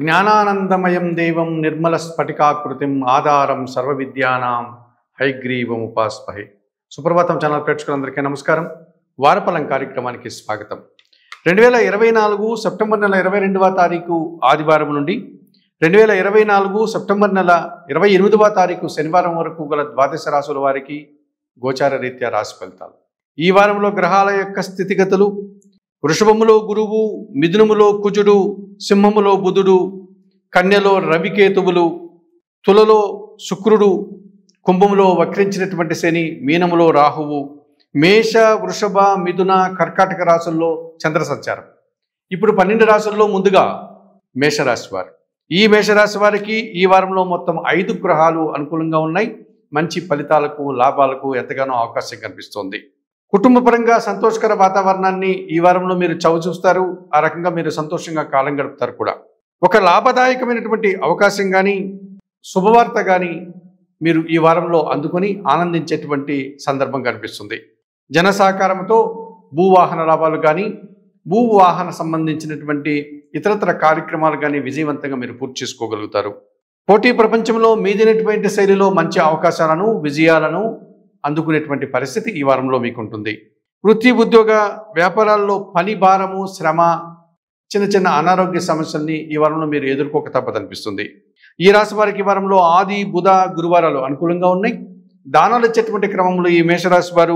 జ్ఞానానందమయం దేవం నిర్మల స్ఫటికాకృతిం ఆధారం సర్వ విద్యానాం హైగ్రీవం ఉపాస్మహే సుప్రభాతం ఛానల్ ప్రేక్షకులందరికీ నమస్కారం వారఫలం కార్యక్రమానికి స్వాగతం రెండు వేల ఇరవై నాలుగు సెప్టెంబర్ నెల ఇరవై రెండవ తారీఖు ఆదివారం నుండి రెండు వేల ఇరవై నాలుగు సెప్టెంబర్ నెల ఇరవై ఎనిమిదవ తారీఖు శనివారం వరకు గల ద్వాదశ రాశుల వారికి గోచార రీత్యా రాశి ఫలితాలు ఈ వారంలో గ్రహాల యొక్క స్థితిగతులు వృషభములో గురువు మిథునములో కుజుడు సింహములో బుధుడు కన్యలో రవికేతువులు తులలో శుక్రుడు కుంభములో వక్రించినటువంటి శని మీనములో రాహువు మేష వృషభ మిథున కర్కాటక రాశుల్లో చంద్ర సంచారం ఇప్పుడు పన్నెండు రాశుల్లో ముందుగా మేషరాశి వారు ఈ మేషరాశి వారికి ఈ వారంలో మొత్తం ఐదు గ్రహాలు అనుకూలంగా ఉన్నాయి మంచి ఫలితాలకు లాభాలకు ఎంతగానో అవకాశం కనిపిస్తోంది కుటుంబపరంగా సంతోషకర వాతావరణాన్ని ఈ వారంలో మీరు చవి చూస్తారు ఆ రకంగా మీరు సంతోషంగా కాలం గడుపుతారు కూడా ఒక లాభదాయకమైనటువంటి అవకాశం కానీ శుభవార్త కానీ మీరు ఈ వారంలో అందుకొని ఆనందించేటువంటి సందర్భం కనిపిస్తుంది జన సహకారంతో భూవాహన లాభాలు కానీ భూవాహన సంబంధించినటువంటి ఇతరతర కార్యక్రమాలు కానీ విజయవంతంగా మీరు పూర్తి చేసుకోగలుగుతారు పోటీ ప్రపంచంలో మీదినటువంటి శైలిలో మంచి అవకాశాలను విజయాలను అందుకునేటువంటి పరిస్థితి ఈ వారంలో మీకు ఉంటుంది వృత్తి ఉద్యోగ వ్యాపారాల్లో పని భారము శ్రమ చిన్న చిన్న అనారోగ్య సమస్యల్ని ఈ వారంలో మీరు ఎదుర్కోక తప్పదనిపిస్తుంది ఈ రాశి వారికి ఈ వారంలో ఆది బుధ గురువారాలు అనుకూలంగా ఉన్నాయి దానాలు ఇచ్చేటువంటి క్రమంలో ఈ మేషరాశి వారు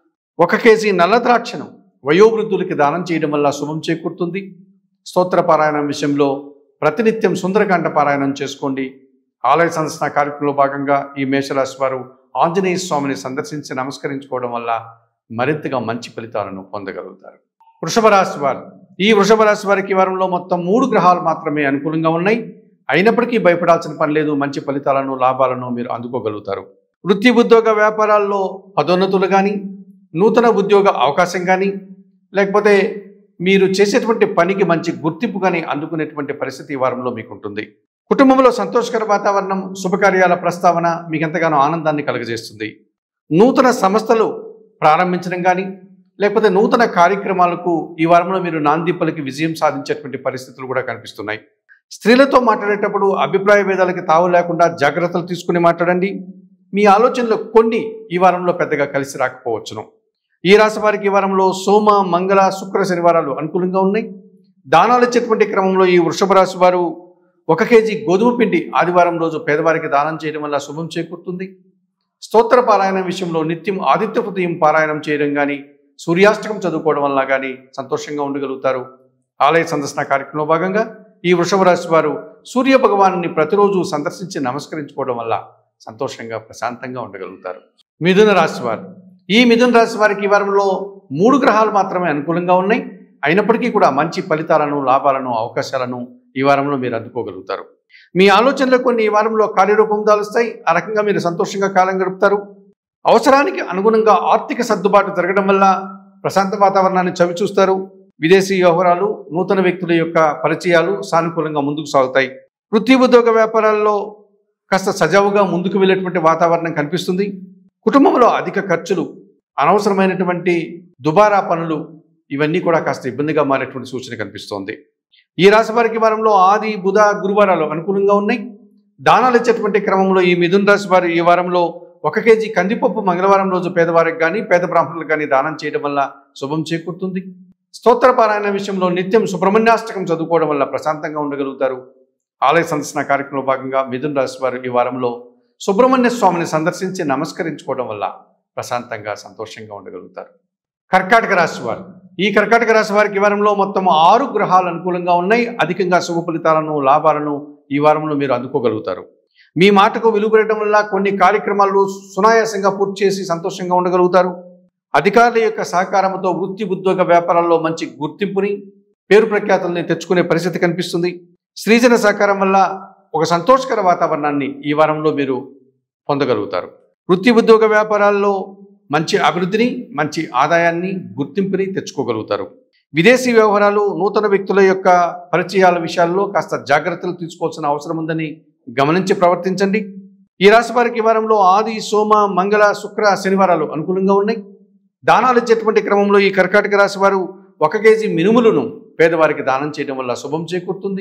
ఒక కేజీ నల్ల ద్రాక్షను వయోవృద్ధులకి దానం చేయడం వల్ల శుభం చేకూరుతుంది స్తోత్ర పారాయణం విషయంలో ప్రతినిత్యం సుందరకాండ పారాయణం చేసుకోండి ఆలయ సందర్శన కార్యక్రమంలో భాగంగా ఈ మేషరాశి వారు ఆంజనేయ స్వామిని సందర్శించి నమస్కరించుకోవడం వల్ల మరింతగా మంచి ఫలితాలను పొందగలుగుతారు వృషభ రాశి వారు ఈ వృషభ రాశి వారికి ఈ వారంలో మొత్తం మూడు గ్రహాలు మాత్రమే అనుకూలంగా ఉన్నాయి అయినప్పటికీ భయపడాల్సిన పని లేదు మంచి ఫలితాలను లాభాలను మీరు అందుకోగలుగుతారు వృత్తి ఉద్యోగ వ్యాపారాల్లో పదోన్నతులు కానీ నూతన ఉద్యోగ అవకాశం కానీ లేకపోతే మీరు చేసేటువంటి పనికి మంచి గుర్తింపు కానీ అందుకునేటువంటి పరిస్థితి ఈ వారంలో మీకు ఉంటుంది కుటుంబంలో సంతోషకర వాతావరణం శుభకార్యాల ప్రస్తావన మీకు ఎంతగానో ఆనందాన్ని కలుగజేస్తుంది నూతన సంస్థలు ప్రారంభించడం కానీ లేకపోతే నూతన కార్యక్రమాలకు ఈ వారంలో మీరు నాంది పలికి విజయం సాధించేటువంటి పరిస్థితులు కూడా కనిపిస్తున్నాయి స్త్రీలతో మాట్లాడేటప్పుడు అభిప్రాయ భేదాలకి తావు లేకుండా జాగ్రత్తలు తీసుకుని మాట్లాడండి మీ ఆలోచనలు కొన్ని ఈ వారంలో పెద్దగా కలిసి రాకపోవచ్చును ఈ రాశి వారికి ఈ వారంలో సోమ మంగళ శుక్ర శనివారాలు అనుకూలంగా ఉన్నాయి దానాలు ఇచ్చేటువంటి క్రమంలో ఈ వృషభ రాశి వారు ఒక కేజీ గోధుమ పిండి ఆదివారం రోజు పేదవారికి దానం చేయడం వల్ల శుభం చేకూరుతుంది స్తోత్ర పారాయణం విషయంలో నిత్యం ఆదిత్య హృదయం పారాయణం చేయడం కానీ సూర్యాష్టకం చదువుకోవడం వల్ల కానీ సంతోషంగా ఉండగలుగుతారు ఆలయ సందర్శన కార్యక్రమంలో భాగంగా ఈ వృషభ రాశి వారు సూర్య భగవాను ప్రతిరోజు సందర్శించి నమస్కరించుకోవడం వల్ల సంతోషంగా ప్రశాంతంగా ఉండగలుగుతారు మిథున రాశి వారు ఈ మిథున రాశి వారికి ఈ వారంలో మూడు గ్రహాలు మాత్రమే అనుకూలంగా ఉన్నాయి అయినప్పటికీ కూడా మంచి ఫలితాలను లాభాలను అవకాశాలను ఈ వారంలో మీరు అందుకోగలుగుతారు మీ ఆలోచనలు కొన్ని ఈ వారంలో కార్యరూపం దాలుస్తాయి ఆ రకంగా మీరు సంతోషంగా కాలం గడుపుతారు అవసరానికి అనుగుణంగా ఆర్థిక సర్దుబాటు జరగడం వల్ల ప్రశాంత వాతావరణాన్ని చవి చూస్తారు విదేశీ వ్యవహారాలు నూతన వ్యక్తుల యొక్క పరిచయాలు సానుకూలంగా ముందుకు సాగుతాయి వృత్తి ఉద్యోగ వ్యాపారాల్లో కాస్త సజావుగా ముందుకు వెళ్ళేటువంటి వాతావరణం కనిపిస్తుంది కుటుంబంలో అధిక ఖర్చులు అనవసరమైనటువంటి దుబారా పనులు ఇవన్నీ కూడా కాస్త ఇబ్బందిగా మారేటువంటి సూచన కనిపిస్తోంది ఈ రాశి వారికి వారంలో ఆది బుధ గురువారాలు అనుకూలంగా ఉన్నాయి దానాలు ఇచ్చేటువంటి క్రమంలో ఈ మిథున రాశి వారు ఈ వారంలో ఒక కేజీ కందిపప్పు మంగళవారం రోజు పేదవారికి కానీ పేద బ్రాహ్మణులకు కానీ దానం చేయడం వల్ల శుభం చేకూరుతుంది స్తోత్ర పారాయణ విషయంలో నిత్యం సుబ్రహ్మణ్యాష్టకం చదువుకోవడం వల్ల ప్రశాంతంగా ఉండగలుగుతారు ఆలయ సందర్శన కార్యక్రమంలో భాగంగా మిథున రాశి వారు ఈ వారంలో సుబ్రహ్మణ్య స్వామిని సందర్శించి నమస్కరించుకోవడం వల్ల ప్రశాంతంగా సంతోషంగా ఉండగలుగుతారు కర్కాటక రాశి వారు ఈ కర్కాటక రాశి వారికి ఈ వారంలో మొత్తం ఆరు గ్రహాలు అనుకూలంగా ఉన్నాయి అధికంగా శుభ ఫలితాలను లాభాలను ఈ వారంలో మీరు అందుకోగలుగుతారు మీ మాటకు విలువ పెరగడం వల్ల కొన్ని కార్యక్రమాలు సునాయాసంగా పూర్తి చేసి సంతోషంగా ఉండగలుగుతారు అధికారుల యొక్క సహకారంతో వృత్తి ఉద్యోగ వ్యాపారాల్లో మంచి గుర్తింపుని పేరు ప్రఖ్యాతుల్ని తెచ్చుకునే పరిస్థితి కనిపిస్తుంది స్త్రీజన సహకారం వల్ల ఒక సంతోషకర వాతావరణాన్ని ఈ వారంలో మీరు పొందగలుగుతారు వృత్తి ఉద్యోగ వ్యాపారాల్లో మంచి అభివృద్ధిని మంచి ఆదాయాన్ని గుర్తింపుని తెచ్చుకోగలుగుతారు విదేశీ వ్యవహారాలు నూతన వ్యక్తుల యొక్క పరిచయాల విషయాల్లో కాస్త జాగ్రత్తలు తీసుకోవాల్సిన అవసరం ఉందని గమనించి ప్రవర్తించండి ఈ రాశి వారికి ఈ వారంలో ఆది సోమ మంగళ శుక్ర శనివారాలు అనుకూలంగా ఉన్నాయి దానాలు ఇచ్చేటువంటి క్రమంలో ఈ కర్కాటక రాశి వారు ఒక కేజీ మినుములను పేదవారికి దానం చేయడం వల్ల శుభం చేకూరుతుంది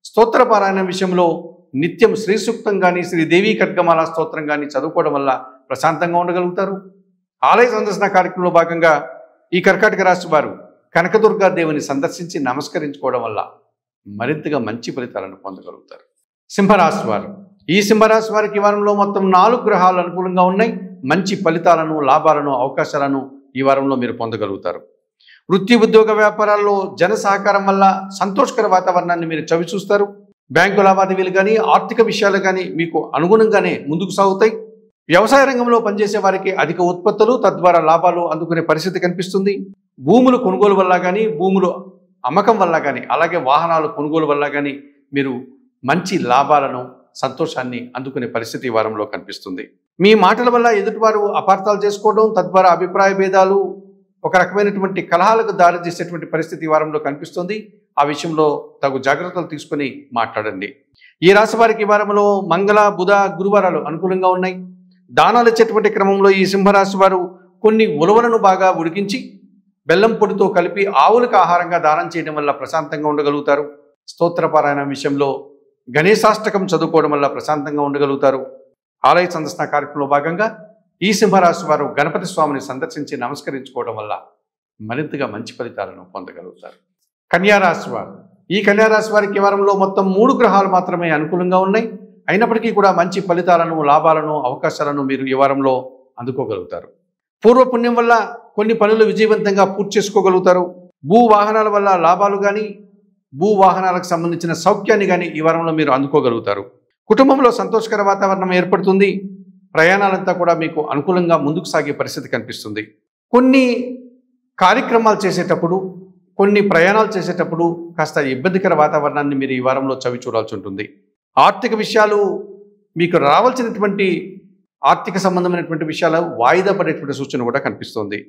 స్తోత్ర పారాయణ విషయంలో నిత్యం శ్రీ సూక్తం కానీ శ్రీ దేవీ ఖడ్గమాల స్తోత్రం కానీ చదువుకోవడం వల్ల ప్రశాంతంగా ఉండగలుగుతారు ఆలయ సందర్శన కార్యక్రమంలో భాగంగా ఈ కర్కాటక రాశి వారు కనకదుర్గా దేవుని సందర్శించి నమస్కరించుకోవడం వల్ల మరింతగా మంచి ఫలితాలను పొందగలుగుతారు సింహరాశి వారు ఈ సింహరాశి వారికి ఈ వారంలో మొత్తం నాలుగు గ్రహాలు అనుకూలంగా ఉన్నాయి మంచి ఫలితాలను లాభాలను అవకాశాలను ఈ వారంలో మీరు పొందగలుగుతారు వృత్తి ఉద్యోగ వ్యాపారాల్లో జన సహకారం వల్ల సంతోషకర వాతావరణాన్ని మీరు చవి చూస్తారు బ్యాంకు లావాదేవీలు కానీ ఆర్థిక విషయాలు కానీ మీకు అనుగుణంగానే ముందుకు సాగుతాయి వ్యవసాయ రంగంలో పనిచేసే వారికి అధిక ఉత్పత్తులు తద్వారా లాభాలు అందుకునే పరిస్థితి కనిపిస్తుంది భూములు కొనుగోలు వల్ల కానీ భూములు అమ్మకం వల్ల కానీ అలాగే వాహనాలు కొనుగోలు వల్ల కానీ మీరు మంచి లాభాలను సంతోషాన్ని అందుకునే పరిస్థితి ఈ వారంలో కనిపిస్తుంది మీ మాటల వల్ల ఎదుటివారు అపార్థాలు చేసుకోవడం తద్వారా అభిప్రాయ భేదాలు ఒక రకమైనటువంటి కలహాలకు దారి తీసేటువంటి పరిస్థితి ఈ వారంలో కనిపిస్తుంది ఆ విషయంలో తగు జాగ్రత్తలు తీసుకొని మాట్లాడండి ఈ రాశి వారికి ఈ వారంలో మంగళ బుధ గురువారాలు అనుకూలంగా ఉన్నాయి దానాలు ఇచ్చేటువంటి క్రమంలో ఈ సింహరాశి వారు కొన్ని ఉలవలను బాగా ఉడికించి బెల్లం పొడితో కలిపి ఆవులకు ఆహారంగా దానం చేయడం వల్ల ప్రశాంతంగా ఉండగలుగుతారు స్తోత్రపారాయణ విషయంలో గణేశాష్టకం చదువుకోవడం వల్ల ప్రశాంతంగా ఉండగలుగుతారు ఆలయ సందర్శన కార్యక్రమంలో భాగంగా ఈ సింహరాశి వారు గణపతి స్వామిని సందర్శించి నమస్కరించుకోవడం వల్ల మరింతగా మంచి ఫలితాలను పొందగలుగుతారు కన్యారాశి వారు ఈ కన్యారాశి వారికి ఈ వారంలో మొత్తం మూడు గ్రహాలు మాత్రమే అనుకూలంగా ఉన్నాయి అయినప్పటికీ కూడా మంచి ఫలితాలను లాభాలను అవకాశాలను మీరు ఈ వారంలో అందుకోగలుగుతారు పూర్వపుణ్యం వల్ల కొన్ని పనులు విజయవంతంగా పూర్తి చేసుకోగలుగుతారు భూ వాహనాల వల్ల లాభాలు కానీ భూ వాహనాలకు సంబంధించిన సౌఖ్యాన్ని కానీ ఈ వారంలో మీరు అందుకోగలుగుతారు కుటుంబంలో సంతోషకర వాతావరణం ఏర్పడుతుంది ప్రయాణాలంతా కూడా మీకు అనుకూలంగా ముందుకు సాగే పరిస్థితి కనిపిస్తుంది కొన్ని కార్యక్రమాలు చేసేటప్పుడు కొన్ని ప్రయాణాలు చేసేటప్పుడు కాస్త ఇబ్బందికర వాతావరణాన్ని మీరు ఈ వారంలో చవి చూడాల్సి ఉంటుంది ఆర్థిక విషయాలు మీకు రావాల్సినటువంటి ఆర్థిక సంబంధమైనటువంటి విషయాలు వాయిదా పడేటువంటి సూచన కూడా కనిపిస్తుంది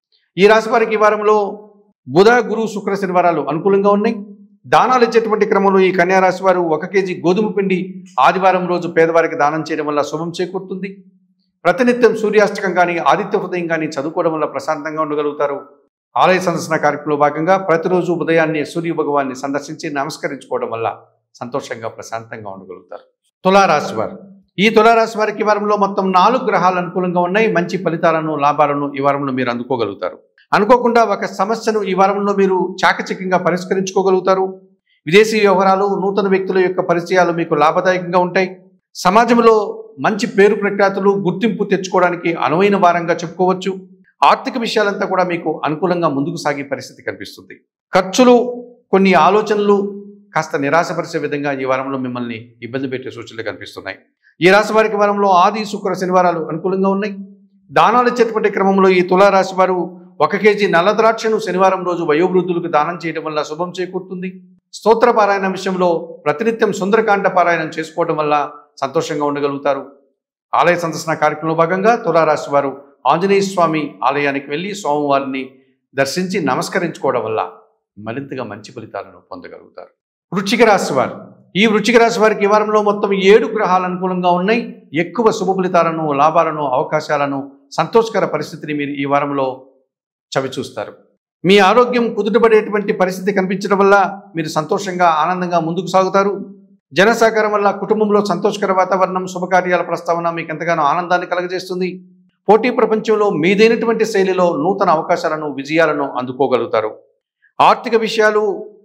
ఈ రాశి వారికి ఈ వారంలో బుధ గురు శుక్ర శనివారాలు అనుకూలంగా ఉన్నాయి దానాలు ఇచ్చేటువంటి క్రమంలో ఈ కన్యా రాశి వారు ఒక కేజీ గోధుమ పిండి ఆదివారం రోజు పేదవారికి దానం చేయడం వల్ల శుభం చేకూరుతుంది ప్రతినిత్యం సూర్యాష్టకం కానీ ఆదిత్య హృదయం కానీ చదువుకోవడం వల్ల ప్రశాంతంగా ఉండగలుగుతారు ఆలయ సందర్శన కార్యక్రమంలో భాగంగా ప్రతిరోజు ఉదయాన్నే సూర్య భగవాన్ని సందర్శించి నమస్కరించుకోవడం వల్ల సంతోషంగా ప్రశాంతంగా ఉండగలుగుతారు తులారాశి వారు ఈ తులారాశి వారికి ఈ వారంలో మొత్తం నాలుగు గ్రహాలు అనుకూలంగా ఉన్నాయి మంచి ఫలితాలను లాభాలను ఈ వారంలో మీరు అందుకోగలుగుతారు అనుకోకుండా ఒక సమస్యను ఈ వారంలో మీరు చాకచక్యంగా పరిష్కరించుకోగలుగుతారు విదేశీ వ్యవహారాలు నూతన వ్యక్తుల యొక్క పరిచయాలు మీకు లాభదాయకంగా ఉంటాయి సమాజంలో మంచి పేరు ప్రఖ్యాతులు గుర్తింపు తెచ్చుకోవడానికి అనువైన వారంగా చెప్పుకోవచ్చు ఆర్థిక విషయాలంతా కూడా మీకు అనుకూలంగా ముందుకు సాగే పరిస్థితి కనిపిస్తుంది ఖర్చులు కొన్ని ఆలోచనలు కాస్త నిరాశపరిచే విధంగా ఈ వారంలో మిమ్మల్ని ఇబ్బంది పెట్టే సూచనలు కనిపిస్తున్నాయి ఈ రాశి వారికి వారంలో ఆది శుక్ర శనివారాలు అనుకూలంగా ఉన్నాయి దానాలు ఇచ్చేటువంటి క్రమంలో ఈ తులారాశి వారు ఒక కేజీ నల్ల ద్రాక్షను శనివారం రోజు వయోవృద్ధులకు దానం చేయడం వల్ల శుభం చేకూరుతుంది స్తోత్ర పారాయణ విషయంలో ప్రతినిత్యం సుందరకాండ పారాయణం చేసుకోవడం వల్ల సంతోషంగా ఉండగలుగుతారు ఆలయ సందర్శన కార్యక్రమంలో భాగంగా తులారాశి వారు ఆంజనేయ స్వామి ఆలయానికి వెళ్ళి స్వామివారిని దర్శించి నమస్కరించుకోవడం వల్ల మరింతగా మంచి ఫలితాలను పొందగలుగుతారు వృచ్చిక రాశి వారు ఈ వృచ్చిక రాశి వారికి ఈ వారంలో మొత్తం ఏడు గ్రహాలు అనుకూలంగా ఉన్నాయి ఎక్కువ శుభ ఫలితాలను లాభాలను అవకాశాలను సంతోషకర పరిస్థితిని మీరు ఈ వారంలో చవి చూస్తారు మీ ఆరోగ్యం కుదుటపడేటువంటి పరిస్థితి కనిపించడం వల్ల మీరు సంతోషంగా ఆనందంగా ముందుకు సాగుతారు జన సహకారం వల్ల కుటుంబంలో సంతోషకర వాతావరణం శుభకార్యాల ప్రస్తావన మీకు ఎంతగానో ఆనందాన్ని కలగజేస్తుంది పోటీ ప్రపంచంలో మీదైనటువంటి శైలిలో నూతన అవకాశాలను విజయాలను అందుకోగలుగుతారు ఆర్థిక విషయాలు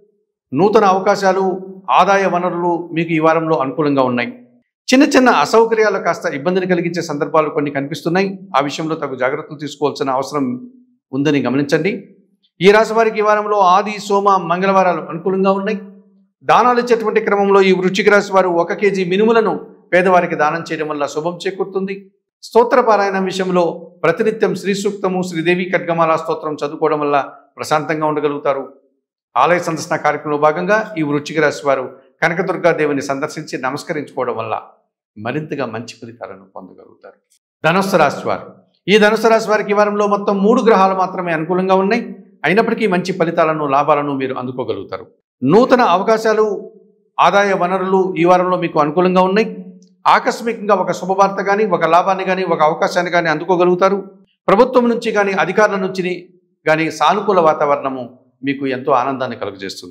నూతన అవకాశాలు ఆదాయ వనరులు మీకు ఈ వారంలో అనుకూలంగా ఉన్నాయి చిన్న చిన్న అసౌకర్యాలు కాస్త ఇబ్బందిని కలిగించే సందర్భాలు కొన్ని కనిపిస్తున్నాయి ఆ విషయంలో తగు జాగ్రత్తలు తీసుకోవాల్సిన అవసరం ఉందని గమనించండి ఈ రాశి వారికి ఈ వారంలో ఆది సోమ మంగళవారాలు అనుకూలంగా ఉన్నాయి దానాలు ఇచ్చేటువంటి క్రమంలో ఈ వృశ్చిక రాశి వారు ఒక కేజీ మినుములను పేదవారికి దానం చేయడం వల్ల శుభం చేకూరుతుంది స్తోత్ర పారాయణ విషయంలో ప్రతినిత్యం శ్రీ సూక్తము శ్రీదేవి ఖడ్గమాల స్తోత్రం చదువుకోవడం వల్ల ప్రశాంతంగా ఉండగలుగుతారు ఆలయ సందర్శన కార్యక్రమంలో భాగంగా ఈ వృశ్చిక రాశి వారు కనకదుర్గాదేవిని సందర్శించి నమస్కరించుకోవడం వల్ల మరింతగా మంచి ఫలితాలను పొందగలుగుతారు ధనుస్సు రాశి వారు ఈ ధనుస్సు రాశి వారికి ఈ వారంలో మొత్తం మూడు గ్రహాలు మాత్రమే అనుకూలంగా ఉన్నాయి అయినప్పటికీ మంచి ఫలితాలను లాభాలను మీరు అందుకోగలుగుతారు నూతన అవకాశాలు ఆదాయ వనరులు ఈ వారంలో మీకు అనుకూలంగా ఉన్నాయి ఆకస్మికంగా ఒక శుభవార్త కానీ ఒక లాభాన్ని కానీ ఒక అవకాశాన్ని కానీ అందుకోగలుగుతారు ప్రభుత్వం నుంచి కానీ అధికారుల నుంచి కానీ సానుకూల వాతావరణము మీకు ఎంతో ఆనందాన్ని కలుగజేస్తుంది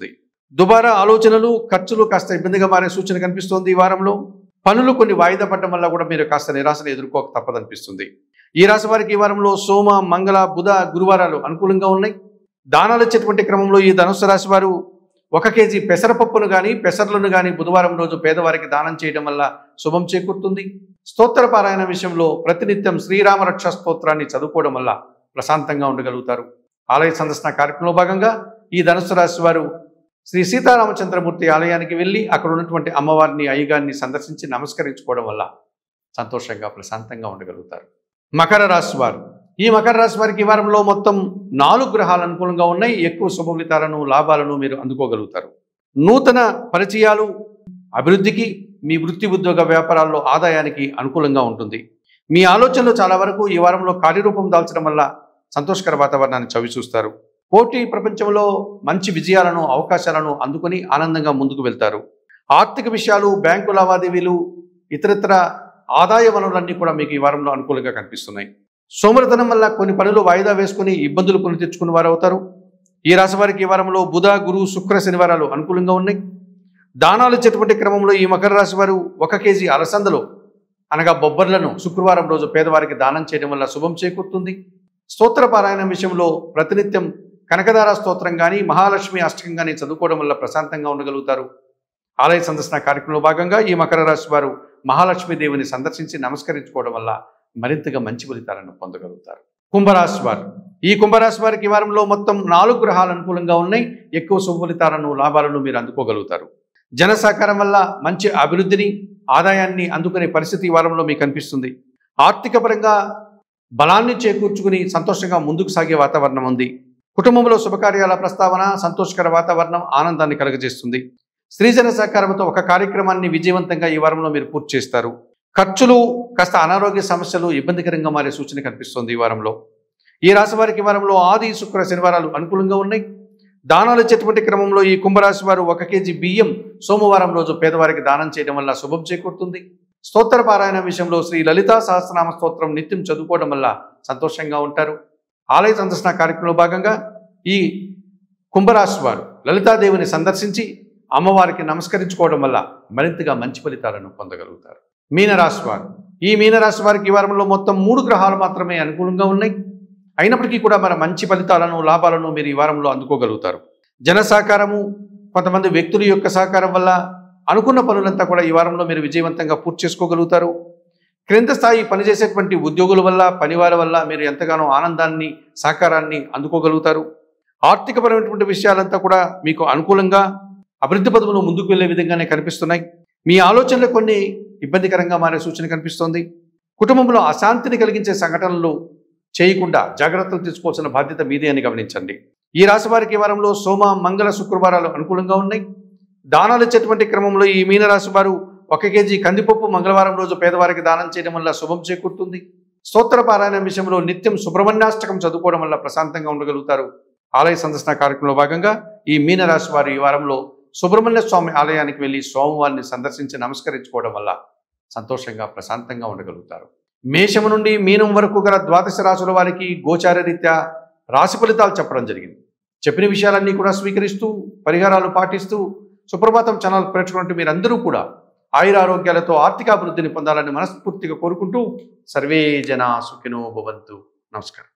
దుబారా ఆలోచనలు ఖర్చులు కాస్త ఇబ్బందిగా మారే సూచన కనిపిస్తోంది ఈ వారంలో పనులు కొన్ని వాయిదా పడడం వల్ల కూడా మీరు కాస్త నిరాశను ఎదుర్కోక తప్పదనిపిస్తుంది ఈ రాశి వారికి ఈ వారంలో సోమ మంగళ బుధ గురువారాలు అనుకూలంగా ఉన్నాయి దానాలు ఇచ్చేటువంటి క్రమంలో ఈ ధనుసు రాశి వారు ఒక కేజీ పెసరపప్పును కానీ పెసర్లను కానీ బుధవారం రోజు పేదవారికి దానం చేయడం వల్ల శుభం చేకూరుతుంది స్తోత్ర పారాయణ విషయంలో ప్రతినిత్యం శ్రీరామ రక్ష స్తోత్రాన్ని చదువుకోవడం వల్ల ప్రశాంతంగా ఉండగలుగుతారు ఆలయ సందర్శన కార్యక్రమంలో భాగంగా ఈ ధనుసు రాశి వారు శ్రీ సీతారామచంద్రమూర్తి ఆలయానికి వెళ్ళి అక్కడ ఉన్నటువంటి అమ్మవారిని అయ్యగారిని సందర్శించి నమస్కరించుకోవడం వల్ల సంతోషంగా ప్రశాంతంగా ఉండగలుగుతారు మకర రాశి వారు ఈ మకర రాశి వారికి ఈ వారంలో మొత్తం నాలుగు గ్రహాలు అనుకూలంగా ఉన్నాయి ఎక్కువ శుభ ఫలితాలను లాభాలను మీరు అందుకోగలుగుతారు నూతన పరిచయాలు అభివృద్ధికి మీ వృత్తి ఉద్యోగ వ్యాపారాల్లో ఆదాయానికి అనుకూలంగా ఉంటుంది మీ ఆలోచనలు చాలా వరకు ఈ వారంలో కార్యరూపం దాల్చడం వల్ల సంతోషకర వాతావరణాన్ని చవి చూస్తారు పోటీ ప్రపంచంలో మంచి విజయాలను అవకాశాలను అందుకొని ఆనందంగా ముందుకు వెళ్తారు ఆర్థిక విషయాలు బ్యాంకు లావాదేవీలు ఇతరత్ర ఆదాయ వనరులన్నీ కూడా మీకు ఈ వారంలో అనుకూలంగా కనిపిస్తున్నాయి సోమరతనం వల్ల కొన్ని పనులు వాయిదా వేసుకుని ఇబ్బందులు కొని తెచ్చుకున్న వారు అవుతారు ఈ రాశి వారికి ఈ వారంలో బుధ గురు శుక్ర శనివారాలు అనుకూలంగా ఉన్నాయి దానాలు ఇచ్చేటువంటి క్రమంలో ఈ మకర రాశి వారు ఒక కేజీ అలసందలు అనగా బొబ్బర్లను శుక్రవారం రోజు పేదవారికి దానం చేయడం వల్ల శుభం చేకూరుతుంది స్తోత్ర పారాయణం విషయంలో ప్రతినిత్యం కనకదార స్తోత్రం కానీ మహాలక్ష్మి అష్టకం కానీ చదువుకోవడం వల్ల ప్రశాంతంగా ఉండగలుగుతారు ఆలయ సందర్శన కార్యక్రమంలో భాగంగా ఈ మకర రాశి వారు మహాలక్ష్మి దేవిని సందర్శించి నమస్కరించుకోవడం వల్ల మరింతగా మంచి ఫలితాలను పొందగలుగుతారు కుంభరాశి వారు ఈ కుంభరాశి వారికి ఈ వారంలో మొత్తం నాలుగు గ్రహాలు అనుకూలంగా ఉన్నాయి ఎక్కువ శుభ ఫలితాలను లాభాలను మీరు అందుకోగలుగుతారు జన సహకారం వల్ల మంచి అభివృద్ధిని ఆదాయాన్ని అందుకునే పరిస్థితి ఈ వారంలో మీకు కనిపిస్తుంది ఆర్థిక పరంగా బలాన్ని చేకూర్చుకుని సంతోషంగా ముందుకు సాగే వాతావరణం ఉంది కుటుంబంలో శుభకార్యాల ప్రస్తావన సంతోషకర వాతావరణం ఆనందాన్ని కలుగజేస్తుంది స్త్రీజన సహకారంతో ఒక కార్యక్రమాన్ని విజయవంతంగా ఈ వారంలో మీరు పూర్తి చేస్తారు ఖర్చులు కాస్త అనారోగ్య సమస్యలు ఇబ్బందికరంగా మారే సూచన కనిపిస్తుంది ఈ వారంలో ఈ రాశి వారికి ఈ వారంలో ఆది శుక్ర శనివారాలు అనుకూలంగా ఉన్నాయి దానాలు ఇచ్చేటువంటి క్రమంలో ఈ కుంభరాశి వారు ఒక కేజీ బియ్యం సోమవారం రోజు పేదవారికి దానం చేయడం వల్ల శుభం చేకూరుతుంది స్తోత్ర పారాయణ విషయంలో శ్రీ లలితా సహస్రనామ స్తోత్రం నిత్యం చదువుకోవడం వల్ల సంతోషంగా ఉంటారు ఆలయ సందర్శన కార్యక్రమంలో భాగంగా ఈ కుంభరాశి వారు లలితాదేవిని సందర్శించి అమ్మవారికి నమస్కరించుకోవడం వల్ల మరింతగా మంచి ఫలితాలను పొందగలుగుతారు మీనరాశి వారు ఈ మీనరాశి వారికి ఈ వారంలో మొత్తం మూడు గ్రహాలు మాత్రమే అనుకూలంగా ఉన్నాయి అయినప్పటికీ కూడా మన మంచి ఫలితాలను లాభాలను మీరు ఈ వారంలో అందుకోగలుగుతారు జన సహకారము కొంతమంది వ్యక్తుల యొక్క సహకారం వల్ల అనుకున్న పనులంతా కూడా ఈ వారంలో మీరు విజయవంతంగా పూర్తి చేసుకోగలుగుతారు క్రింద స్థాయి పనిచేసేటువంటి ఉద్యోగుల వల్ల పనివారి వల్ల మీరు ఎంతగానో ఆనందాన్ని సహకారాన్ని అందుకోగలుగుతారు ఆర్థికపరమైనటువంటి విషయాలంతా కూడా మీకు అనుకూలంగా అభివృద్ధి పదవులు ముందుకు వెళ్ళే విధంగానే కనిపిస్తున్నాయి మీ ఆలోచనలు కొన్ని ఇబ్బందికరంగా మారే సూచన కనిపిస్తోంది కుటుంబంలో అశాంతిని కలిగించే సంఘటనలు చేయకుండా జాగ్రత్తలు తీసుకోవాల్సిన బాధ్యత మీదే అని గమనించండి ఈ రాశి వారికి ఈ వారంలో సోమ మంగళ శుక్రవారాలు అనుకూలంగా ఉన్నాయి దానాలు ఇచ్చేటువంటి క్రమంలో ఈ మీనరాశి వారు ఒక కేజీ కందిపప్పు మంగళవారం రోజు పేదవారికి దానం చేయడం వల్ల శుభం చేకూరుతుంది స్తోత్ర పారాయణ విషయంలో నిత్యం సుబ్రహ్మణ్యాష్టకం చదువుకోవడం వల్ల ప్రశాంతంగా ఉండగలుగుతారు ఆలయ సందర్శన కార్యక్రమంలో భాగంగా ఈ మీనరాశి వారు ఈ వారంలో సుబ్రహ్మణ్య స్వామి ఆలయానికి వెళ్ళి స్వామివారిని సందర్శించి నమస్కరించుకోవడం వల్ల సంతోషంగా ప్రశాంతంగా ఉండగలుగుతారు మేషము నుండి మీనం వరకు గల ద్వాదశ రాశుల వారికి గోచార రీత్యా రాశి ఫలితాలు చెప్పడం జరిగింది చెప్పిన విషయాలన్నీ కూడా స్వీకరిస్తూ పరిహారాలు పాటిస్తూ సుప్రభాతం ఛానల్ ప్రేక్షకున్నట్టు మీరందరూ కూడా ఆయురారోగ్యాలతో ఆర్థికాభివృద్ధిని పొందాలని మనస్ఫూర్తిగా కోరుకుంటూ సర్వే జనా సుఖినో భవంతు నమస్కారం